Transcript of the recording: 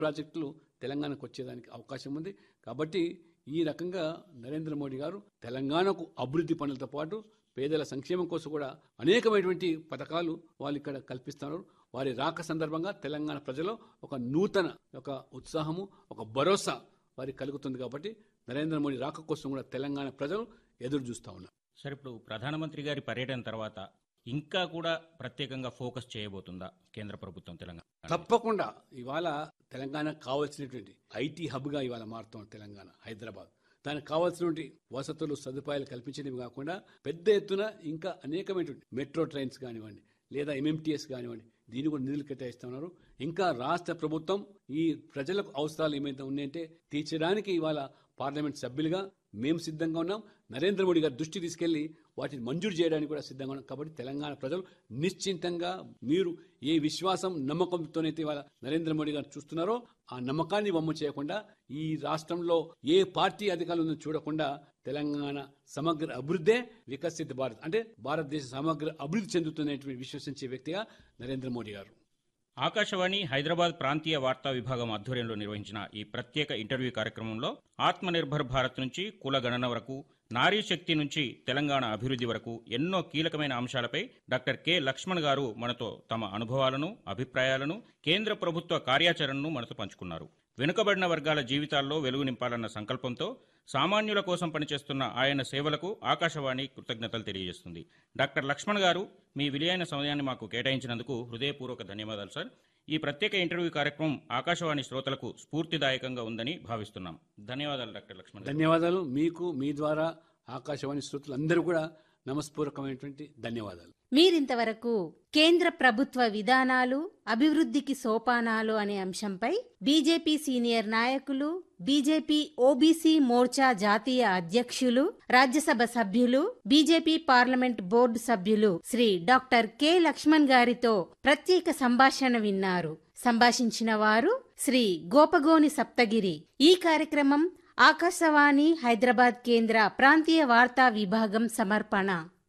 ప్రాజెక్టులు తెలంగాణకు వచ్చేదానికి అవకాశం ఉంది కాబట్టి ఈ రకంగా నరేంద్ర మోడీ గారు తెలంగాణకు అభివృద్ధి పనులతో పాటు పేదల సంక్షేమం కోసం కూడా అనేకమైనటువంటి పథకాలు వాళ్ళు ఇక్కడ కల్పిస్తున్నారు వారి రాక సందర్భంగా తెలంగాణ ప్రజలు ఒక నూతన ఒక ఉత్సాహము ఒక భరోసా వారికి కలుగుతుంది కాబట్టి నరేంద్ర మోడీ రాక కోసం కూడా తెలంగాణ ప్రజలు ఎదురు చూస్తూ ఉన్నారు సరే ఇప్పుడు ప్రధానమంత్రి గారి పర్యటన తర్వాత ఇంకా కూడా ప్రత్యేకంగా ఫోకస్ చేయబోతుందా కేంద్ర ప్రభుత్వం తెలంగాణ తప్పకుండా ఇవాళ తెలంగాణకు కావాల్సినటువంటి ఐటీ హబ్గా ఇవాళ మారుతాం తెలంగాణ హైదరాబాద్ దానికి కావాల్సినటువంటి వసతులు సదుపాయాలు కల్పించడమే కాకుండా పెద్ద ఎత్తున ఇంకా అనేకమైనటువంటి మెట్రో ట్రైన్స్ కానివ్వండి లేదా ఎంఎంటీఎస్ కానివ్వండి దీన్ని కూడా నిధులు కేటాయిస్తున్నారు ఇంకా రాష్ట్ర ప్రభుత్వం ఈ ప్రజలకు అవసరాలు ఏమైతే ఉన్నాయంటే తీర్చడానికి ఇవాళ పార్లమెంట్ సభ్యులుగా మేము సిద్ధంగా ఉన్నాం నరేంద్ర మోడీ గారి దృష్టి తీసుకెళ్లి వాటిని మంజూరు చేయడానికి కూడా సిద్ధంగా ఉన్నాం కాబట్టి తెలంగాణ ప్రజలు నిశ్చింతంగా మీరు ఏ విశ్వాసం నమ్మకంతోనైతే ఇవాళ నరేంద్ర మోడీ గారు చూస్తున్నారో ఆ నమ్మకాన్ని వమ్ము చేయకుండా ఈ రాష్ట్రంలో ఏ పార్టీ అధికారులు ఉందో చూడకుండా తెలంగాణ సమగ్ర అభివృద్ధే వికసిత భారత్ అంటే భారతదేశ సమగ్ర అభివృద్ధి చెందుతున్నటువంటి విశ్వసించే వ్యక్తిగా నరేంద్ర మోడీ గారు ఆకాశవాణి హైదరాబాద్ ప్రాంతీయ వార్తా విభాగం ఆధ్వర్యంలో నిర్వహించిన ఈ ప్రత్యేక ఇంటర్వ్యూ కార్యక్రమంలో ఆత్మనిర్భర్ భారత్ నుంచి కుల గణన వరకు నారీ శక్తి నుంచి తెలంగాణ అభివృద్ధి వరకు ఎన్నో కీలకమైన అంశాలపై డాక్టర్ కె లక్ష్మణ్ గారు మనతో తమ అనుభవాలను అభిప్రాయాలను కేంద్ర ప్రభుత్వ కార్యాచరణను మనతో పంచుకున్నారు వెనుకబడిన వర్గాల జీవితాల్లో వెలుగు నింపాలన్న సంకల్పంతో సామాన్యుల కోసం పనిచేస్తున్న ఆయన సేవలకు ఆకాశవాణి కృతజ్ఞతలు తెలియజేస్తుంది డాక్టర్ లక్ష్మణ్ గారు మీ విలువైన సమయాన్ని మాకు కేటాయించినందుకు హృదయపూర్వక ధన్యవాదాలు సార్ ఈ ప్రత్యేక ఇంటర్వ్యూ కార్యక్రమం ఆకాశవాణి శ్రోతలకు స్ఫూర్తిదాయకంగా ఉందని భావిస్తున్నాం ధన్యవాదాలు డాక్టర్ లక్ష్మణ్ గారు. ధన్యవాదాలు మీకు మీ ద్వారా ఆకాశవాణి శ్రోతలందరూ కూడా నమస్పూర్వకమైనటువంటి ధన్యవాదాలు మీరింతవరకు కేంద్ర ప్రభుత్వ విధానాలు అభివృద్ధికి సోపానాలు అనే అంశంపై బీజేపీ సీనియర్ నాయకులు బీజేపీ ఓబీసీ మోర్చా జాతీయ అధ్యక్షులు రాజ్యసభ సభ్యులు బీజేపీ పార్లమెంట్ బోర్డు సభ్యులు శ్రీ డాక్టర్ కె లక్ష్మణ్ గారితో ప్రత్యేక సంభాషణ విన్నారు సంభాషించిన వారు శ్రీ గోపగోని సప్తగిరి ఈ కార్యక్రమం ఆకాశవాణి హైదరాబాద్ కేంద్ర ప్రాంతీయ వార్తా విభాగం సమర్పణ